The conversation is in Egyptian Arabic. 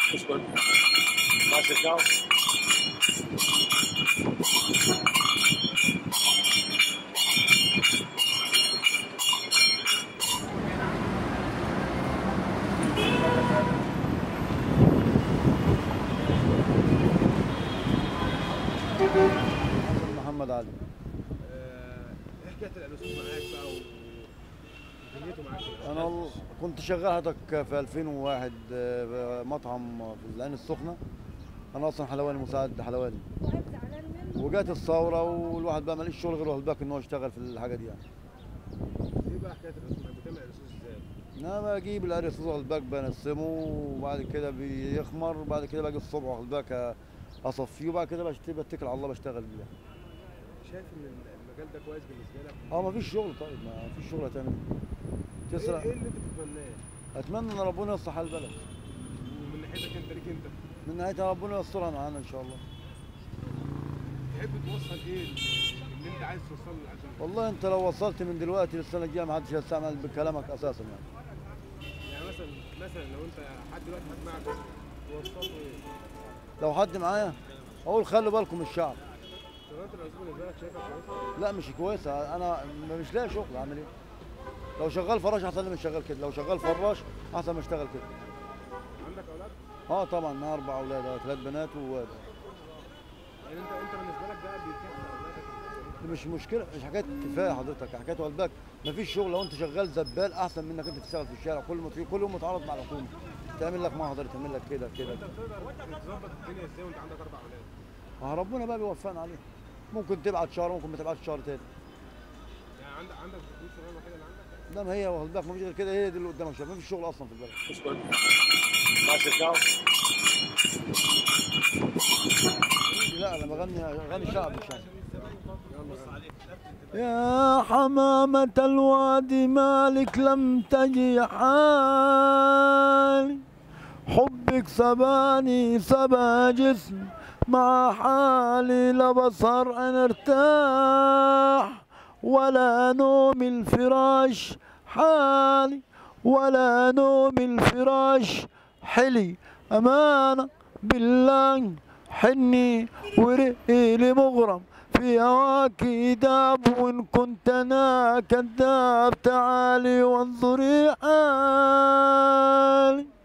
اسكت ماسك جو محمد علي آه، ايه حكايه الانسوس معاك بقى ودنيته معاك في انا وال- كنت شغال حضرتك في 2001 آه، مطعم في العين السخنه انا اصلا حلواني مساعد حلواني وعيب زعلان منه وجات الثوره والواحد بقى ماليش شغل غير واخد بالك ان هو يشتغل في الحاجه دي يعني ايه بقى حكايه الانسوس معاك بتعمل انسوس ازاي؟ انا بجيب العرس واخد بالك بنسمه وبعد كده بيخمر وبعد كده باجي الصبح واخد بالك اصفيه وبعد كده بشت- بتكل على الله بشتغل بيه شايف ان المجال ده كويس بالنسبه لك؟ اه مفيش شغل طيب ما فيش شغل هتعمل إيه؟ تسرق ايه إيه اللي انت بتتمناه؟ اتمنى ان ربنا يصلح حال البلد ومن ناحيتك انت ليك انت من نهايتها ربنا يسترها معانا ان شاء الله تحب توصل ايه اللي انت عايز توصله عشان والله انت لو وصلت من دلوقتي للسنه الجايه ما حدش هيستعمل بكلامك اساسا يعني يعني مثلا مثلا لو انت حد دلوقتي حد معك توصله ايه؟ لو حد معايا اقول خلوا بالكم من الشعب شغلانه الانسوس بالنسبه لك شايفها كويسه؟ لا مش كويسه انا مش لاقي شغل اعمل ايه لو شغال فراش احسن من شغال كده لو شغال فراش احسن من اشتغل كده عندك اولاد؟ اه طبعا معايا اربع اولاد اه ثلاث بنات وواد يعني انت انت بالنسبه لك ده بيكفي اولادك مش مشكله مش حكايه كفايه حضرتك حكايه والدك مفيش شغل لو انت شغال زبال احسن من انك انت تشتغل في الشارع كل ما كل يوم متعارض مع الحكومه تعمل لك محضر تعمل لك كده كده انت بتقدر تظبط الدنيا ازاي وانت عندك اربع اولاد؟ اه ربنا بقى بيوفقنا عليه ممكن تبعت شهر ممكن ما تبعتش شهر تاني يعني عندك عندك دي الشغلانه الوحيده اللي عندك؟ ده ما هي واخد بالك مفيش غير كده هي دي اللي قدامك شغل مفيش شغل اصلا في البلد اسكت ماسك جو لا انا بغني اغاني شعب مش يعني. يا حمامة الوادي مالك لم تجي حالي حبك سباني سبا جسم مع حالي لا بصر أنا ارتاح ولا نوم الفراش حالي ولا نوم الفراش حلي أمانة بالله حني ورقي مغرم في هواك داب وإن كنت أنا كذاب تعالي وانظري حالي